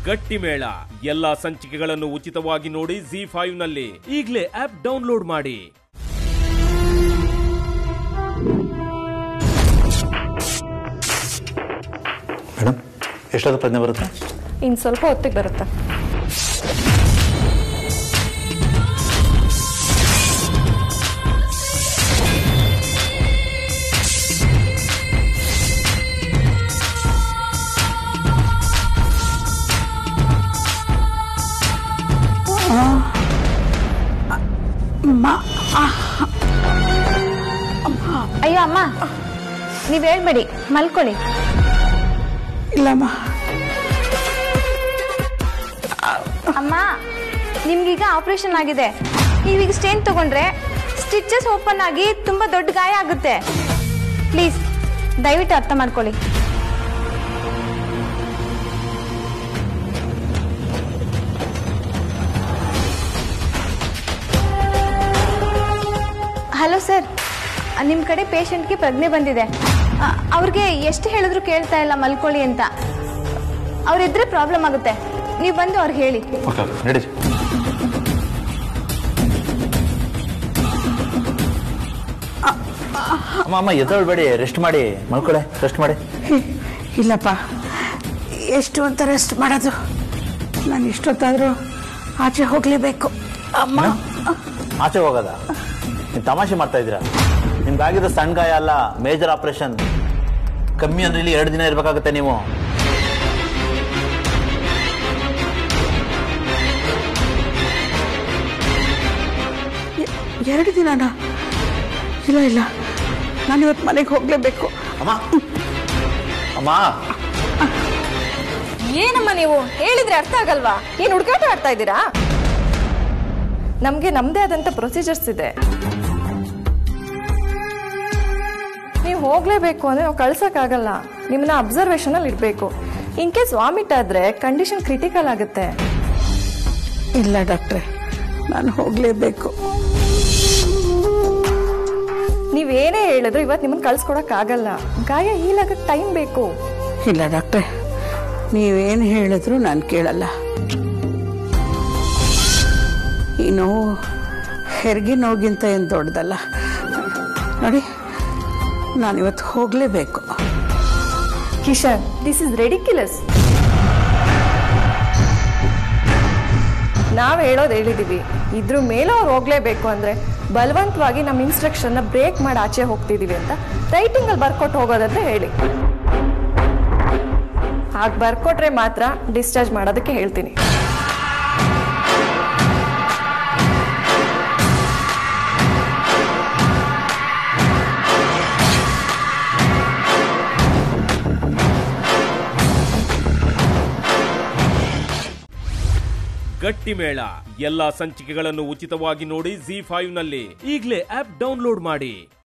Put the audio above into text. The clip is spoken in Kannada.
ಗಟ್ಟಿ ಮೇಳ ಎಲ್ಲಾ ಸಂಚಿಕೆಗಳನ್ನು ಉಚಿತವಾಗಿ ನೋಡಿ ಜಿ ಫೈವ್ ನಲ್ಲಿ ಈಗಲೇ ಆಪ್ ಡೌನ್ಲೋಡ್ ಮಾಡಿ ಮೇಡಮ್ ಎಷ್ಟೊತ್ತು ಪ್ರಜ್ಞೆ ಬರುತ್ತೆ ಇನ್ನು ಸ್ವಲ್ಪ ಹೊತ್ತಿಗೆ ಬರುತ್ತೆ ಅಯ್ಯೋ ಅಮ್ಮ ನೀವ್ ಹೇಳ್ಬೇಡಿ ಮಲ್ಕೊಳ್ಳಿ ಇಲ್ಲಮ್ಮ ಅಮ್ಮ ನಿಮ್ಗೀಗ ಆಪರೇಷನ್ ಆಗಿದೆ ನೀವೀಗ ಸ್ಟೇನ್ ತಗೊಂಡ್ರೆ ಸ್ಟಿಚಸ್ ಓಪನ್ ಆಗಿ ತುಂಬಾ ದೊಡ್ಡ ಗಾಯ ಆಗುತ್ತೆ ಪ್ಲೀಸ್ ದಯವಿಟ್ಟು ಅರ್ಥ ಮಾಡ್ಕೊಳ್ಳಿ ಹಲೋ ಸರ್ ನಿಮ್ಮ ಕಡೆ ಪೇಷಂಟ್ಗೆ ಪ್ರಜ್ಞೆ ಬಂದಿದೆ ಅ, ಅವ್ರಿಗೆ ಎಷ್ಟು ಹೇಳಿದ್ರು ಕೇಳ್ತಾ ಇಲ್ಲ ಮಲ್ಕೊಳ್ಳಿ ಅಂತ ಅವ್ರಿದ್ರೆ ಪ್ರಾಬ್ಲಮ್ ಆಗುತ್ತೆ ನೀವು ಬಂದು ಅವ್ರಿಗೆ ಹೇಳಿ ಓಕೆ ನಡಿ ಅಮ್ಮ ಅಮ್ಮ ಎದ್ದೇಳ್ಬೇಡಿ ರೆಸ್ಟ್ ಮಾಡಿ ಮಲ್ಕೊಳ್ಳಿ ರೆಸ್ಟ್ ಮಾಡಿ ಇಲ್ಲಪ್ಪ ಎಷ್ಟು ಅಂತ ರೆಸ್ಟ್ ಮಾಡೋದು ನಾನು ಇಷ್ಟೊತ್ತಾದರೂ ಆಚೆ ಹೋಗಲೇಬೇಕು ಅಮ್ಮ ಆಚೆ ಹೋಗೋದ ನೀವು ತಮಾಷೆ ಮಾಡ್ತಾ ಇದ್ದೀರಾ ನಿಮ್ಗಾಗಿರೋ ಸಣ್ಣ ಗಾಯ ಅಲ್ಲ ಮೇಜರ್ ಆಪರೇಷನ್ ಕಮ್ಮಿ ಅಂದ್ರೆ ಇಲ್ಲಿ ಎರಡು ದಿನ ಇರ್ಬೇಕಾಗುತ್ತೆ ನೀವು ಎ- ಎರಡು ದಿನನಾ ಇಲ್ಲ ಇಲ್ಲ ನಾನು ಇವತ್ತು ಮನೆಗೆ ಹೋಗಲೇಬೇಕು ಅಮ್ಮ ಅಮ್ಮ ಏನಮ್ಮ ನೀವು ಹೇಳಿದ್ರೆ ಅರ್ಥ ಆಗಲ್ವಾ ಏನು ಹುಡುಕಾಟ ಆಡ್ತಾ ಇದ್ದೀರಾ ನಮಗೆ ನಮ್ಮದೇ ಆದಂಥ ಪ್ರೊಸೀಜರ್ಸ್ ಇದೆ ನೀವು ಹೋಗಲೇಬೇಕು ಅಂದರೆ ನಾವು ಕಳ್ಸೋಕ್ಕಾಗಲ್ಲ ನಿಮ್ಮನ್ನ ಅಬ್ಸರ್ವೇಷನಲ್ಲಿ ಇಡಬೇಕು ಇನ್ ಕೇಸ್ ವಾಮಿಟ್ ಆದರೆ ಕಂಡೀಷನ್ ಕ್ರಿಟಿಕಲ್ ಆಗುತ್ತೆ ಇಲ್ಲ ಡಾಕ್ಟ್ರೆ ನಾನು ಹೋಗಲೇಬೇಕು ನೀವೇನೇ ಹೇಳಿದ್ರು ಇವತ್ತು ನಿಮ್ಮನ್ನ ಕಳ್ಸ್ಕೊಡಕ್ಕಾಗಲ್ಲ ಗಾಯ ಹೀಲಾಗಕ್ಕೆ ಟೈಮ್ ಬೇಕು ಇಲ್ಲ ಡಾಕ್ಟ್ರೆ ನೀವೇನು ಹೇಳಿದ್ರು ನಾನು ಕೇಳಲ್ಲ ಈ ನೋವು ಹೆರಿಗೆ ನೋವಿಗಿಂತ ಏನು ದೊಡ್ಡದಲ್ಲ ನೋಡಿ ನಾನಿವತ್ತು ಹೋಗಲೇಬೇಕು ಕಿಶನ್ ದಿಸ್ ಇಸ್ ರೆಡಿಕ್ಯುಲಸ್ ನಾವು ಹೇಳೋದು ಹೇಳಿದೀವಿ ಇದ್ರ ಮೇಲೆ ಅವ್ರು ಹೋಗ್ಲೇಬೇಕು ಅಂದ್ರೆ ಬಲವಂತವಾಗಿ ನಮ್ಮ ಇನ್ಸ್ಟ್ರಕ್ಷನ್ನ ಬ್ರೇಕ್ ಮಾಡಿ ಆಚೆ ಹೋಗ್ತಿದೀವಿ ಅಂತ ರೈಟಿಂಗಲ್ಲಿ ಬರ್ಕೊಟ್ಟು ಹೋಗೋದಂದ್ರೆ ಹೇಳಿ ಹಾಗೆ ಬರ್ಕೊಟ್ರೆ ಮಾತ್ರ ಡಿಸ್ಚಾರ್ಜ್ ಮಾಡೋದಕ್ಕೆ ಹೇಳ್ತೀನಿ ಗಟ್ಟಿ ಮೇಳ ಎಲ್ಲಾ ಸಂಚಿಕೆಗಳನ್ನು ಉಚಿತವಾಗಿ ನೋಡಿ ಜಿ ಫೈವ್ ನಲ್ಲಿ ಈಗಲೇ ಆಪ್ ಡೌನ್ಲೋಡ್ ಮಾಡಿ